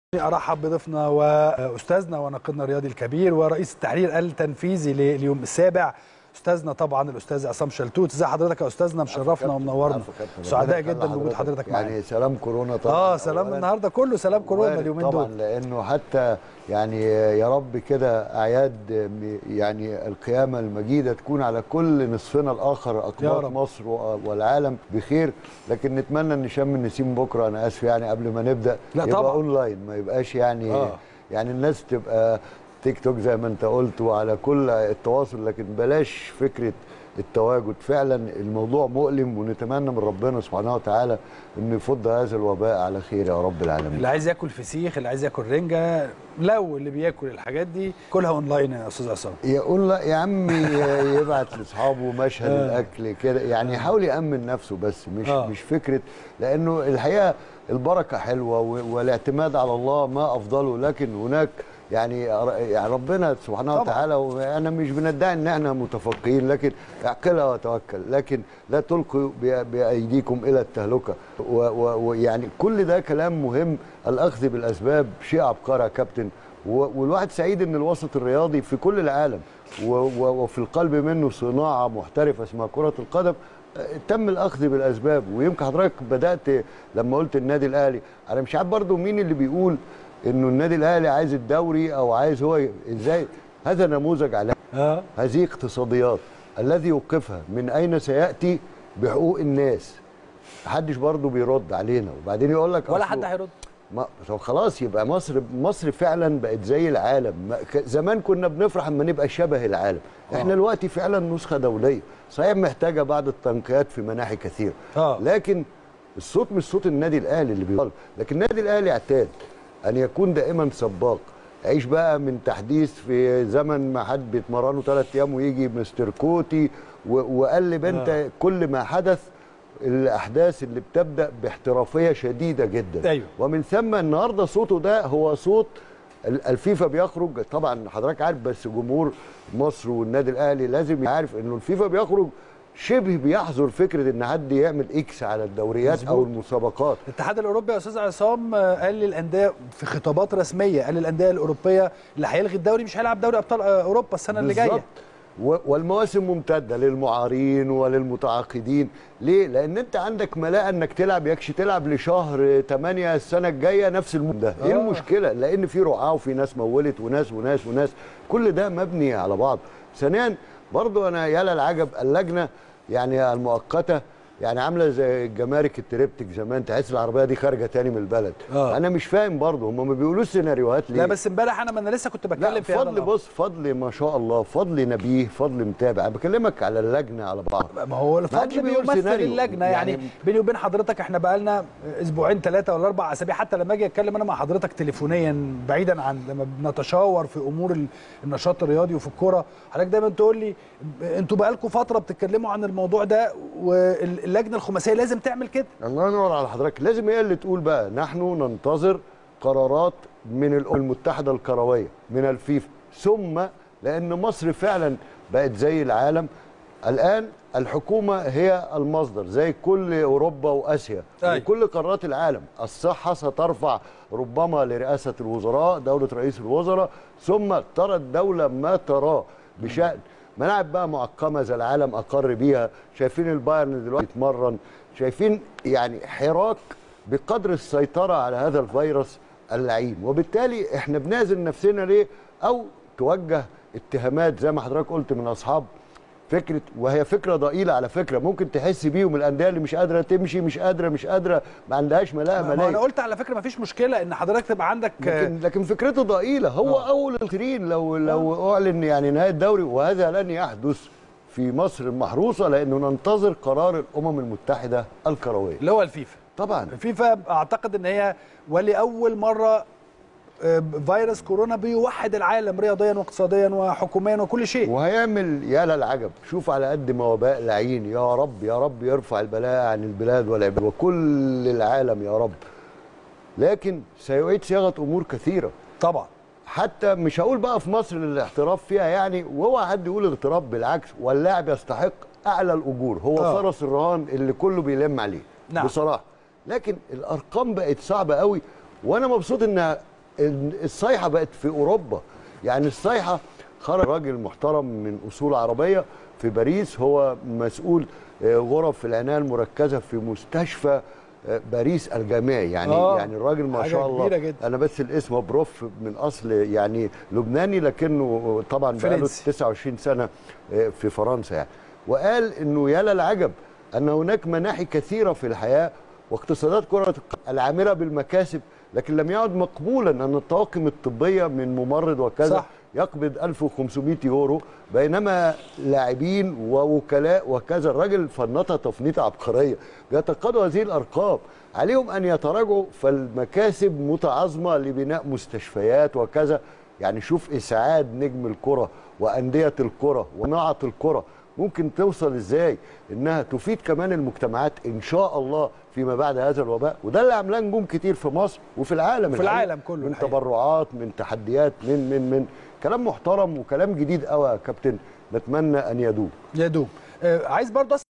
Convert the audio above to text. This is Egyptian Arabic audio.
ارحب بضيفنا واستاذنا وناقدنا الرياضي الكبير ورئيس التحرير التنفيذي لليوم السابع استاذنا طبعا الاستاذ عصام شلتوت ازي حضرتك يا استاذنا مشرفنا ومنورنا سعداء جدا بوجود حضرتك معانا يعني سلام كورونا طبعا اه سلام النهارده كله سلام كورونا اليومين طبعا دول لانه حتى يعني يا رب كده اعياد يعني القيامه المجيده تكون على كل نصفنا الاخر يا اقطاب رب. مصر والعالم بخير لكن نتمنى ان شم النسيم بكره انا اسف يعني قبل ما نبدا لا يبقى طبعا. اونلاين ما يبقاش يعني آه. يعني الناس تبقى تيك توك زي ما انت قلت وعلى كل التواصل لكن بلاش فكره التواجد فعلا الموضوع مؤلم ونتمنى من ربنا سبحانه وتعالى انه يفض هذا الوباء على خير يا رب العالمين اللي عايز ياكل فسيخ اللي عايز ياكل رنجه لو اللي بياكل الحاجات دي كلها اونلاين يا استاذ عصام يقول لا يا عم يبعت لاصحابه مشهد آه. الاكل كده يعني يحاول يامن نفسه بس مش آه. مش فكره لانه الحقيقه البركه حلوه و- والاعتماد على الله ما افضله لكن هناك يعني ر- يعني ربنا سبحانه طبعا. وتعالى وانا مش بندعي ان احنا متفقين لكن اعقلها وتوكل لكن لا تلقوا بأ- بايديكم الى التهلكه و- و- ويعني كل ده كلام مهم الاخذ بالاسباب شيء عبقري يا كابتن و- والواحد سعيد ان الوسط الرياضي في كل العالم و- و- وفي القلب منه صناعه محترفه اسمها كره القدم آه، تم الاخذ بالاسباب ويمكن حضرتك بدات لما قلت النادي الاهلي انا مش عارف برضو مين اللي بيقول انه النادي الاهلي عايز الدوري او عايز هو ي- ازاي هذا نموذج على اه هذه اقتصاديات الذي يوقفها من اين سياتي بحقوق الناس محدش برضو بيرد علينا وبعدين يقول لك ولا أصله- حد هيرد ما طب خلاص يبقى مصر مصر فعلا بقت زي العالم ما- ك- زمان كنا بنفرح اما نبقى شبه العالم احنا دلوقتي فعلا نسخه دوليه صحيح محتاجه بعض التنقيات في مناحي كثيره آه. لكن الصوت مش صوت النادي الاهلي اللي بيقول لكن النادي الاهلي اعتاد ان يكون دائما سباق عيش بقى من تحديث في زمن ما حد بيتمرنوا ثلاث ايام ويجي مستر كوتي و- وقلب انت آه. كل ما حدث الاحداث اللي بتبدا باحترافيه شديده جدا أيوه. ومن ثم النهارده صوته ده هو صوت ال- الفيفا بيخرج طبعا حضرتك عارف بس جمهور مصر والنادي الاهلي لازم يعرف انه الفيفا بيخرج شبه بيحظر فكره ان حد يعمل اكس على الدوريات او مظبوط. المسابقات الاتحاد الاوروبي يا استاذ عصام آه، قال للانديه في خطابات رسميه قال للانديه الاوروبيه اللي هيلغي الدوري مش هيلعب دوري ابطال آه، اوروبا السنه اللي جايه بالظبط. و- والمواسم ممتده للمعارين وللمتعاقدين ليه لان انت عندك ملاءه انك تلعب يكش تلعب لشهر 8 السنه الجايه نفس الموسم ده ايه آه. المشكله لان في رعاه وفي ناس مولت وناس وناس وناس كل ده مبني على بعض ثانيا برضو انا يالا العجب اللجنه يعني المؤقته يعني عامله زي الجمارك التريبتك زمان تحس العربيه دي خارجه تاني من البلد آه. انا مش فاهم برضو هم ما بيقولوش سيناريوهات ليه لا بس امبارح انا ما انا لسه كنت بتكلم لا في هذا فضل الأمر. بص فضل ما شاء الله فضل نبيه فضل متابع أنا بكلمك على اللجنه على بعض ما هو حدش الفضل بيقول بيمثل سيناريو. اللجنه يعني, يعني- بيني وبين حضرتك احنا بقالنا اسبوعين ثلاثه ولا اربع اسابيع حتى لما اجي اتكلم انا مع حضرتك تليفونيا بعيدا عن لما بنتشاور في امور ال- النشاط الرياضي وفي الكوره حضرتك دايما تقول لي انتوا بقالكم فتره بتتكلموا عن الموضوع ده واللجنه الخماسيه لازم تعمل كده الله ينور على حضرتك لازم هي اللي تقول بقى نحن ننتظر قرارات من الامم المتحده الكرويه من الفيفا ثم لان مصر فعلا بقت زي العالم الان الحكومه هي المصدر زي كل اوروبا واسيا أيوة. وكل قارات العالم الصحه سترفع ربما لرئاسه الوزراء دوله رئيس الوزراء ثم ترى الدوله ما تراه بشان ملاعب بقى معقمه زي العالم اقر بيها شايفين البايرن دلوقتي يتمرن شايفين يعني حراك بقدر السيطره على هذا الفيروس اللعين وبالتالي احنا بنعزل نفسنا ليه او توجه اتهامات زي ما حضرتك قلت من اصحاب فكره وهي فكره ضئيله على فكره ممكن تحس بيهم الانديه اللي مش قادره تمشي مش قادره مش قادره ما عندهاش ملاءه ما ماليه انا قلت على فكره ما فيش مشكله ان حضرتك تبقى عندك لكن لكن فكرته ضئيله هو آه. اول الخيرين لو لو اعلن يعني نهايه الدوري وهذا لن يحدث في مصر المحروسه لانه ننتظر قرار الامم المتحده الكرويه اللي هو الفيفا طبعا الفيفا اعتقد ان هي ولاول مره آه، فيروس كورونا بيوحد العالم رياضيا واقتصاديا وحكوميا وكل شيء وهيعمل يا للعجب شوف على قد ما وباء لعين يا رب يا رب يرفع البلاء عن البلاد والعباد وكل العالم يا رب لكن سيعيد صياغه امور كثيره طبعا حتى مش هقول بقى في مصر الاحتراف فيها يعني واوعى حد يقول الاغتراب بالعكس واللاعب يستحق اعلى الاجور هو آه. فرس الرهان اللي كله بيلم عليه نعم. بصراحه لكن الارقام بقت صعبه قوي وانا مبسوط ان ال- الصيحه بقت في اوروبا يعني الصيحه خرج راجل محترم من اصول عربيه في باريس هو مسؤول آه، غرف العنايه المركزه في مستشفى آه، باريس الجامعي يعني آه، يعني الراجل ما حاجة شاء الله كبيرة جدا. انا بس الاسم هو بروف من اصل يعني لبناني لكنه طبعا بقاله فرنسي. 29 سنه آه، في فرنسا يعني وقال انه يا للعجب ان هناك مناحي كثيره في الحياه واقتصادات كره القدم العامره بالمكاسب لكن لم يعد مقبولا ان الطواقم الطبيه من ممرض وكذا صح. يقبض 1500 يورو بينما لاعبين ووكلاء وكذا الراجل فنطها تفنيطه عبقريه بيتقاضوا هذه الارقام عليهم ان يتراجعوا فالمكاسب متعاظمه لبناء مستشفيات وكذا يعني شوف اسعاد نجم الكره وانديه الكره وصناعه الكره ممكن توصل ازاي انها تفيد كمان المجتمعات ان شاء الله فيما بعد هذا الوباء وده اللي عاملاه نجوم كتير في مصر وفي العالم في الحقيقة. العالم كله من الحقيقة. تبرعات من تحديات من من من كلام محترم وكلام جديد قوي يا كابتن نتمنى ان يدوم يا دوب آه، عايز برضه